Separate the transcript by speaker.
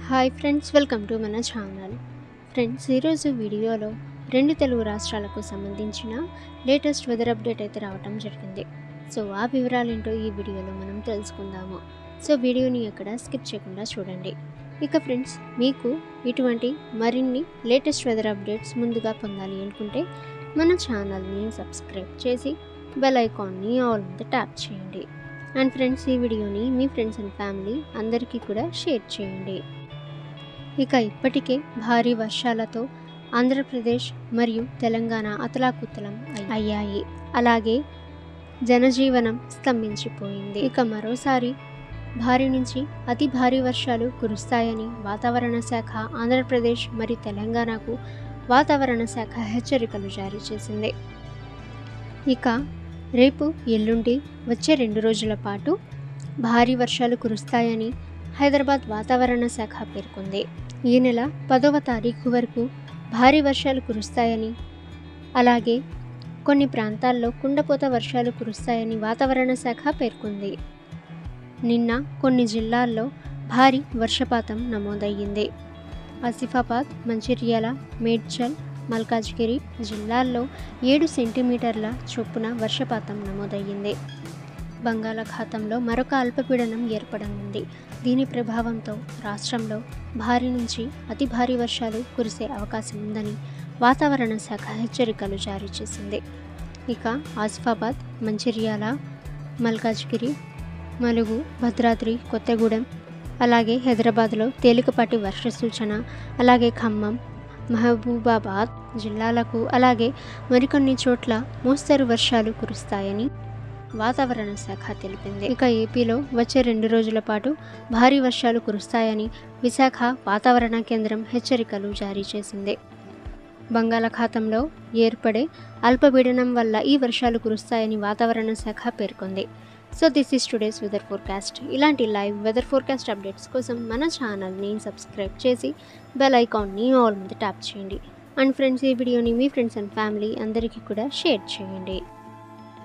Speaker 1: hi friends welcome to మన channel friends ఈరోజు వీడియోలో రెండు తెలుగు రాష్ట్రాలకు సంబంధించిన లేటెస్ట్ వెదర్ అప్డేట్ అయితే రావటం జరిగింది సో ఆ వివరాలు ఏంటో ఈ వీడియోలో మనం తెలుసుకుందాము సో వీడియోని ఎక్కడ స్కిప్ చేయకుండా చూడండి ఇక ఫ్రెండ్స్ మీకు ఇటువంటి మరిన్ని లేటెస్ట్ వెదర్ అప్డేట్స్ ముందుగా పొందాలి అనుకుంటే మన ఛానల్ని సబ్స్క్రైబ్ చేసి బెల్ ఐకాన్ని ఆల్ మీద ట్యాప్ చేయండి అండ్ ఫ్రెండ్స్ ఈ వీడియోని మీ ఫ్రెండ్స్ అండ్ ఫ్యామిలీ అందరికీ కూడా షేర్ చేయండి ఇక ఇప్పటికే భారీ వర్షాలతో ఆంధ్రప్రదేశ్ మరియు తెలంగాణ అతలాకుతలం అయ్- అయ్యాయి అలాగే జనజీవనం స్తంభించిపోయింది ఇక మరోసారి భారీ నుంచి అతి భారీ వర్షాలు కురుస్తాయని వాతావరణ శాఖ ఆంధ్రప్రదేశ్ మరియు తెలంగాణకు వాతావరణ శాఖ హెచ్చరికలు జారీ చేసింది ఇక రేపు ఎల్లుండి వచ్చే రెండు రోజుల పాటు భారీ వర్షాలు కురుస్తాయని హైదరాబాద్ వాతావరణ శాఖ పేర్కొంది ఈ నెల పదవ తారీఖు వరకు భారీ వర్షాలు కురుస్తాయని అలాగే కొన్ని ప్రాంతాల్లో కుండపోత వర్షాలు కురుస్తాయని వాతావరణ శాఖ పేర్కొంది నిన్న కొన్ని జిల్లాల్లో భారీ వర్షపాతం నమోదయ్యింది ఆసిఫాబాద్ మంచిర్యాల మేడ్చల్ మల్కాజ్గిరి జిల్లాల్లో ఏడు సెంటీమీటర్ల చొప్పున వర్షపాతం నమోదయ్యింది బంగాళాఖాతంలో మరొక అల్పపీడనం ఏర్పడనుంది దీని ప్రభావంతో రాష్ట్రంలో భారీ నుంచి అతి భారీ వర్షాలు కురిసే అవకాశం ఉందని వాతావరణ శాఖ హెచ్చరికలు జారీ చేసింది ఇక ఆసిఫాబాద్ మంచిర్యాల మల్కాజ్గిరి మలుగు భద్రాద్రి కొత్తగూడెం అలాగే హైదరాబాద్లో తేలికపాటి వర్ష సూచన అలాగే ఖమ్మం మహబూబాబాద్ జిల్లాలకు అలాగే మరికొన్ని చోట్ల మోస్తరు వర్షాలు కురుస్తాయని వాతావరణ శాఖ తెలిపింది ఇక ఏపీలో వచ్చే రెండు రోజుల పాటు భారీ వర్షాలు కురుస్తాయని విశాఖ వాతావరణ కేంద్రం హెచ్చరికలు జారీ చేసింది బంగాళాఖాతంలో ఏర్పడే అల్పపీడనం వల్ల ఈ వర్షాలు కురుస్తాయని వాతావరణ శాఖ పేర్కొంది so this is today's weather forecast ఇలాంటి లైవ్ వెదర్ ఫోర్కాస్ట్ అప్డేట్స్ కోసం మన ఛానల్ని సబ్స్క్రైబ్ చేసి బెల్ ఐకాన్ని ఆల్ మీద ట్యాప్ చేయండి అండ్ ఫ్రెండ్స్ ఈ వీడియోని మీ ఫ్రెండ్స్ అండ్ ఫ్యామిలీ అందరికీ కూడా షేర్ చేయండి